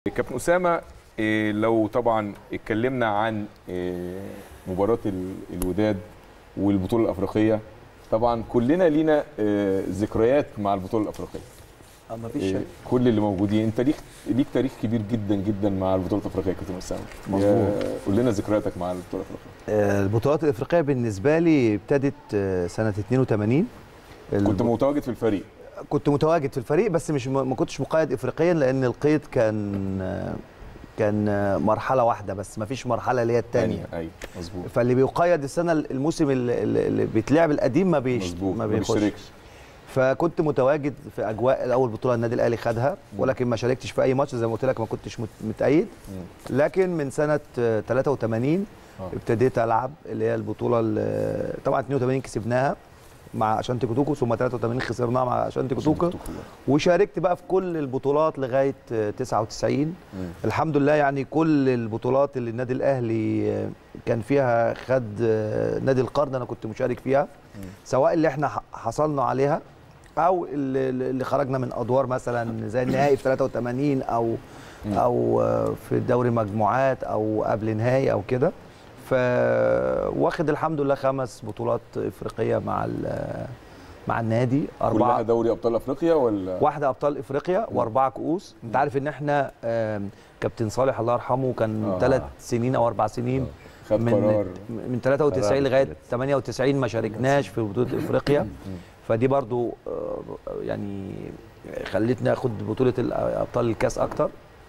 كابتن اسامه إيه، لو طبعا اتكلمنا عن إيه، مباراه ال- الوداد والبطوله الافريقيه طبعا كلنا لينا إيه، ذكريات مع البطوله الافريقيه اه مفيش إيه، شك كل اللي موجودين انت ليك ليك تاريخ كبير جدا جدا مع البطوله الافريقيه يا كابتن اسامه مظبوط. يا- قول لنا ذكرياتك مع البطوله الافريقيه آه، البطولات الافريقيه بالنسبه لي ابتدت آه، سنه 82 كنت الب- متواجد في الفريق كنت متواجد في الفريق بس مش ما كنتش مقيد افريقيا لان القيد كان آه، كان آه، مرحله واحده بس ما فيش مرحله اللي هي الثانيه ايوه ايوه مظبوط فاللي بيقيد السنه الموسم اللي, اللي بيتلعب القديم ما بيش مظبوط ما ما بيخش بيشتركش فكنت متواجد في اجواء الاول بطوله النادي الاهلي خدها ولكن ما شاركتش في اي ماتش زي ما قلت لك ما كنتش مت- متأيد مم. لكن من سنه آه، 83 آه. ابتديت العب اللي هي البطوله اللي- طبعا 82 كسبناها مع اشانتي كوتوكو ثم 83 خسرناها مع اشانتي كوتوكو وشاركت بقى في كل البطولات لغايه آه، 99 مم. الحمد لله يعني كل البطولات اللي النادي الاهلي آه، كان فيها خد آه، نادي القرن انا كنت مشارك فيها سواء اللي احنا ح- حصلنا عليها او اللي, اللي خرجنا من ادوار مثلا زي النهائي في 83 او مم. او آه، في دوري مجموعات او قبل نهائي او كده ف واخد الحمد لله خمس بطولات افريقيه مع ال- مع النادي كلها اربعه دوري ابطال افريقيا ولا واحده ابطال افريقيا واربعه كؤوس انت عارف ان احنا آم، كابتن صالح الله يرحمه كان آه. ثلاث سنين او اربع سنين خد من قرار من 93 قرار لغايه ثلاث. 98 ما شاركناش في بطوله افريقيا فدي برضو آه، يعني خلتني اخد بطوله ال- ابطال الكاس اكتر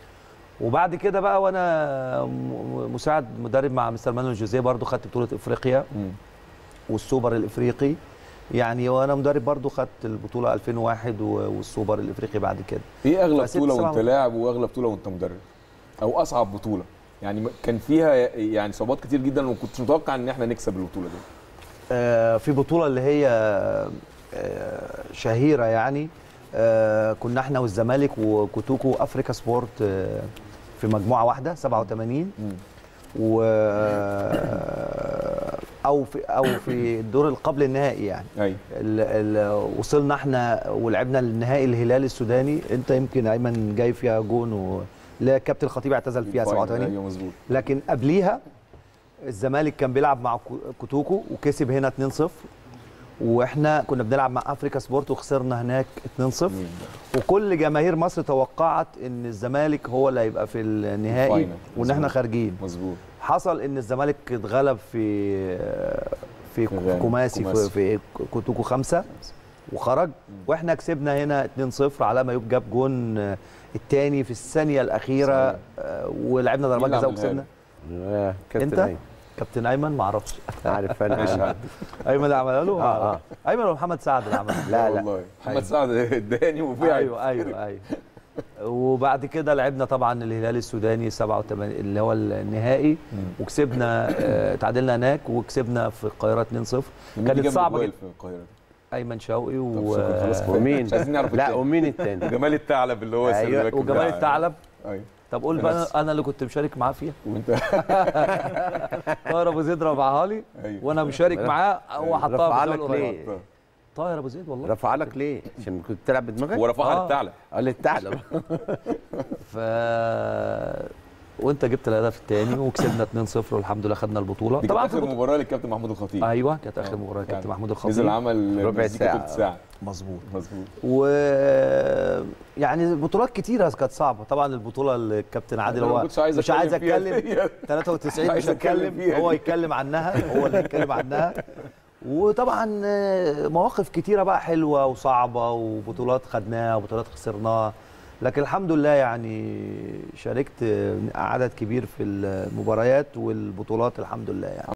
وبعد كده بقى وانا م- مساعد مدرب مع مستر مانويل جوزيه برضو خدت بطوله افريقيا مم. والسوبر الافريقي يعني وانا مدرب برضو خدت البطوله 2001 و- والسوبر الافريقي بعد كده ايه اغلى فست بطوله سبع وانت لاعب واغلى بطوله وانت مدرب او اصعب بطوله يعني م- كان فيها يعني صعوبات كتير جدا وما كنتش متوقع ان احنا نكسب البطوله دي آه، في بطوله اللي هي آه، شهيره يعني آه، كنا احنا والزمالك وكوتوكو افريكا سبورت آه، في مجموعه واحده 87 مم. و او في او في الدور اللي قبل النهائي يعني ايوه ال ال وصلنا احنا ولعبنا النهائي الهلال السوداني انت يمكن ايمن جاي فيها جون و لا كابتن الخطيب اعتزل فيها 87 ايوه مظبوط لكن قبليها الزمالك كان بيلعب مع كو- كوتوكو وكسب هنا 2-0 واحنا كنا بنلعب مع افريكا سبورت وخسرنا هناك 2-0 مم. وكل جماهير مصر توقعت ان الزمالك هو اللي هيبقى في النهائي الفاينل. وان احنا مظبوط. خارجين مظبوط حصل ان الزمالك اتغلب في في في غانا. كوماسي في, كوماسي. في كوتوكو خمسة وخرج واحنا كسبنا هنا 2-0 على ما يجاب جون الثاني في الثانيه الاخيره صحيح. آه، ولعبنا ضربات مين اللي جزاء عملها وكسبنا آه، كابتن انت أيمن. كابتن ايمن ما اعرفش عارف ماشي انا عادي. ايمن اللي عملها له آه، آه. ايمن ولا محمد سعد اللي عملها لا، لا. والله محمد أيوة. سعد اداني وفي ايوه ايوه ايوه وبعد كده لعبنا طبعا الهلال السوداني 87 اللي هو النهائي وكسبنا آه، تعادلنا هناك وكسبنا في القاهره 2-0 كانت صعبه جدا في القاهره ايمن شوقي طب و... شكراً، خلاص كده. ومين مش عايزين نعرف لا التاني. ومين التاني جمال الثعلب اللي هو أيوة، السيرفاك وجمال بتاع- الثعلب ايوه طب قول بقى بس. انا أنا اللي كنت مشارك معاه فيها وانت طاهر ابو زيد رفعها لي ايوه وانا مشارك معاه هو حطها رفع في لك الزاوية القريبة. ليه؟ طاهر ابو زيد والله رفع لك ليه؟ عشان كنت بتلعب بدماغك؟ هو رفعها آه. للثعلب قال لي الثعلب ف وانت جبت الهدف الثاني وكسبنا 2-0 والحمد لله خدنا البطوله دي طبعا كانت في اخر البطولة- مباراه للكابتن محمود الخطيب ايوه كانت اخر آه. مباراه كابتن يعني محمود نزل الخطيب عمل ربع مزيكا ساعة. تلت ساعه مظبوط مظبوط و يعني بطولات كتيره كانت صعبه طبعا البطوله اللي الكابتن عادل أنا ما هو كنتش عايز مش عايز أتكلم اتكلم فيها. 93 عايز مش أتكلم هتكلم فيها هو دي. يتكلم عنها هو اللي يتكلم عنها وطبعا آه، مواقف كتيره بقى حلوه وصعبه وبطولات خدناها وبطولات خسرناها لكن الحمد لله يعني شاركت آه، عدد كبير في المباريات والبطولات الحمد لله يعني